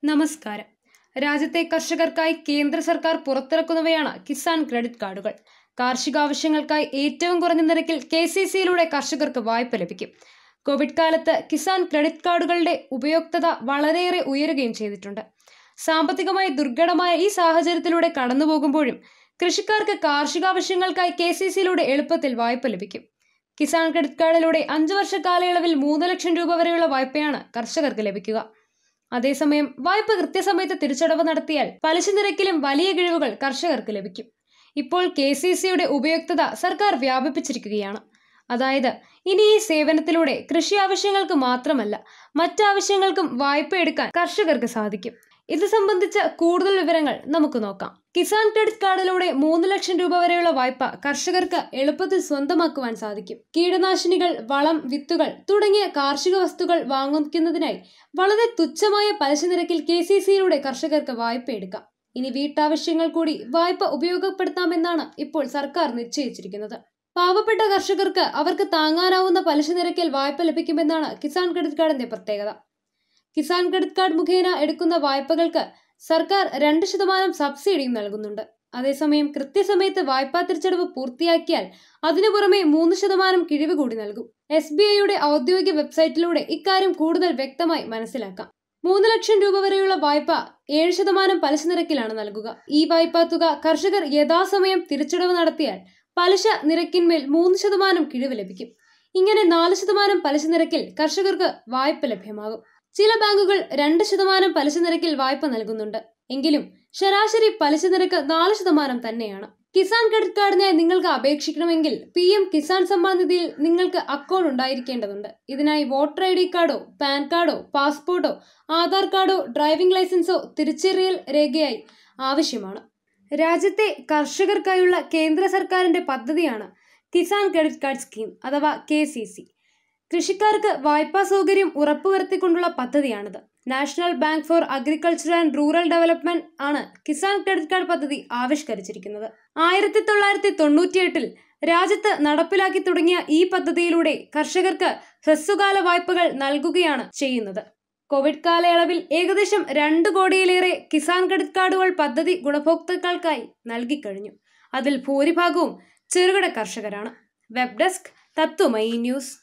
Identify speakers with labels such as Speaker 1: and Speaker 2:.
Speaker 1: നമസ്കാരം രാജ്യത്തെ കർഷകർക്കായി കേന്ദ്ര സർക്കാർ പുറത്തിറക്കുന്നവയാണ് കിസാൻ ക്രെഡിറ്റ് കാർഡുകൾ കാർഷികാവശ്യങ്ങൾക്കായി ഏറ്റവും കുറഞ്ഞ നിരക്കിൽ കെ സി സിയിലൂടെ കർഷകർക്ക് വായ്പ ലഭിക്കും കോവിഡ് കാലത്ത് കിസാൻ ക്രെഡിറ്റ് കാർഡുകളുടെ ഉപയോക്തത വളരെയേറെ ഉയരുകയും ചെയ്തിട്ടുണ്ട് സാമ്പത്തികമായി ദുർഘടമായ ഈ സാഹചര്യത്തിലൂടെ കടന്നുപോകുമ്പോഴും കൃഷിക്കാർക്ക് കാർഷികാവശ്യങ്ങൾക്കായി കെ സി സിയിലൂടെ എളുപ്പത്തിൽ വായ്പ ലഭിക്കും കിസാൻ ക്രെഡിറ്റ് കാർഡിലൂടെ അഞ്ചു വർഷ കാലയളവിൽ മൂന്ന് ലക്ഷം രൂപ വരെയുള്ള വായ്പയാണ് കർഷകർക്ക് ലഭിക്കുക അതേസമയം വായ്പ കൃത്യസമയത്ത് തിരിച്ചടവ് നടത്തിയാൽ പലിശ നിരക്കിലും വലിയ കിഴിവുകൾ കർഷകർക്ക് ലഭിക്കും ഇപ്പോൾ കെ സി സിയുടെ ഉപയുക്തത സർക്കാർ വ്യാപിപ്പിച്ചിരിക്കുകയാണ് അതായത് ഇനി ഈ സേവനത്തിലൂടെ കൃഷി ആവശ്യങ്ങൾക്ക് മാത്രമല്ല മറ്റാവശ്യങ്ങൾക്കും വായ്പ എടുക്കാൻ കർഷകർക്ക് സാധിക്കും ഇത് സംബന്ധിച്ച കൂടുതൽ വിവരങ്ങൾ നമുക്ക് നോക്കാം കിസാൻ ക്രെഡിറ്റ് കാർഡിലൂടെ മൂന്ന് ലക്ഷം രൂപ വരെയുള്ള വായ്പ കർഷകർക്ക് എളുപ്പത്തിൽ സ്വന്തമാക്കുവാൻ സാധിക്കും കീടനാശിനികൾ വളം വിത്തുകൾ തുടങ്ങിയ കാർഷിക വസ്തുക്കൾ വാങ്ങിക്കുന്നതിനായി വളരെ തുച്ഛമായ പലിശ നിരക്കിൽ കെ സി സിയിലൂടെ കർഷകർക്ക് വായ്പ എടുക്കാം ഇനി വീട്ടാവശ്യങ്ങൾ കൂടി വായ്പ ഉപയോഗപ്പെടുത്താമെന്നാണ് ഇപ്പോൾ സർക്കാർ നിശ്ചയിച്ചിരിക്കുന്നത് പാവപ്പെട്ട കർഷകർക്ക് അവർക്ക് താങ്ങാനാവുന്ന പലിശ നിരക്കിൽ വായ്പ ലഭിക്കുമെന്നാണ് കിസാൻ ക്രെഡിറ്റ് കാർഡിന്റെ പ്രത്യേകത കിസാൻ ക്രെഡിറ്റ് കാർഡ് മുഖേന എടുക്കുന്ന വായ്പകൾക്ക് സർക്കാർ രണ്ട് ശതമാനം സബ്സിഡിയും നൽകുന്നുണ്ട് അതേസമയം കൃത്യസമയത്ത് വായ്പാ തിരിച്ചടവ് പൂർത്തിയാക്കിയാൽ അതിനു പുറമെ മൂന്ന് ശതമാനം കിഴിവ് കൂടി നൽകും എസ് ബി ഐയുടെ ഔദ്യോഗിക വെബ്സൈറ്റിലൂടെ ഇക്കാര്യം കൂടുതൽ വ്യക്തമായി മനസ്സിലാക്കാം മൂന്ന് ലക്ഷം രൂപ വരെയുള്ള വായ്പ ഏഴ് ശതമാനം പലിശ നിരക്കിലാണ് നൽകുക ഈ വായ്പാ തുക കർഷകർ യഥാസമയം തിരിച്ചടവ് നടത്തിയാൽ പലിശ നിരക്കിന്മേൽ മൂന്ന് ശതമാനം കിഴിവ് ലഭിക്കും ഇങ്ങനെ നാല് ശതമാനം പലിശ നിരക്കിൽ കർഷകർക്ക് വായ്പ ലഭ്യമാകും ചില ബാങ്കുകൾ രണ്ട് ശതമാനം പലിശ നിരക്കിൽ വായ്പ നൽകുന്നുണ്ട് എങ്കിലും ശരാശരി പലിശ നിരക്ക് നാല് ശതമാനം തന്നെയാണ് കിസാൻ ക്രെഡിറ്റ് കാർഡിനായി നിങ്ങൾക്ക് അപേക്ഷിക്കണമെങ്കിൽ പി എം കിസാൻ സമ്മാൻ നിധിയിൽ നിങ്ങൾക്ക് അക്കൗണ്ട് ഉണ്ടായിരിക്കേണ്ടതുണ്ട് ഇതിനായി വോട്ടർ ഐ ഡി കാർഡോ പാൻ കാർഡോ പാസ്പോർട്ടോ ആധാർ കാർഡോ ഡ്രൈവിംഗ് ലൈസൻസോ തിരിച്ചറിയൽ രേഖയായി ആവശ്യമാണ് രാജ്യത്തെ കർഷകർക്കായുള്ള കേന്ദ്ര സർക്കാരിന്റെ പദ്ധതിയാണ് കിസാൻ ക്രെഡിറ്റ് കാർഡ് സ്കീം അഥവാ കെ സി സി കൃഷിക്കാർക്ക് വായ്പാ സൗകര്യം ഉറപ്പുവരുത്തിക്കൊണ്ടുള്ള പദ്ധതിയാണിത് National Bank for Agriculture and Rural Development ആണ് കിസാൻ ക്രെഡിറ്റ് കാർഡ് പദ്ധതി ആവിഷ്കരിച്ചിരിക്കുന്നത് ആയിരത്തി തൊള്ളായിരത്തി തൊണ്ണൂറ്റിയെട്ടിൽ രാജ്യത്ത് നടപ്പിലാക്കി തുടങ്ങിയ ഈ പദ്ധതിയിലൂടെ കർഷകർക്ക് ഹ്രസ്വകാല വായ്പകൾ നൽകുകയാണ് ചെയ്യുന്നത് കോവിഡ് കാലയളവിൽ ഏകദേശം രണ്ട് കോടിയിലേറെ കിസാൻ ക്രെഡിറ്റ് കാർഡുകൾ പദ്ധതി ഗുണഭോക്താക്കൾക്കായി നൽകിക്കഴിഞ്ഞു അതിൽ ഭൂരിഭാഗവും ചെറുകിട കർഷകരാണ് വെബ് ഡെസ്ക് തത്വമയി ന്യൂസ്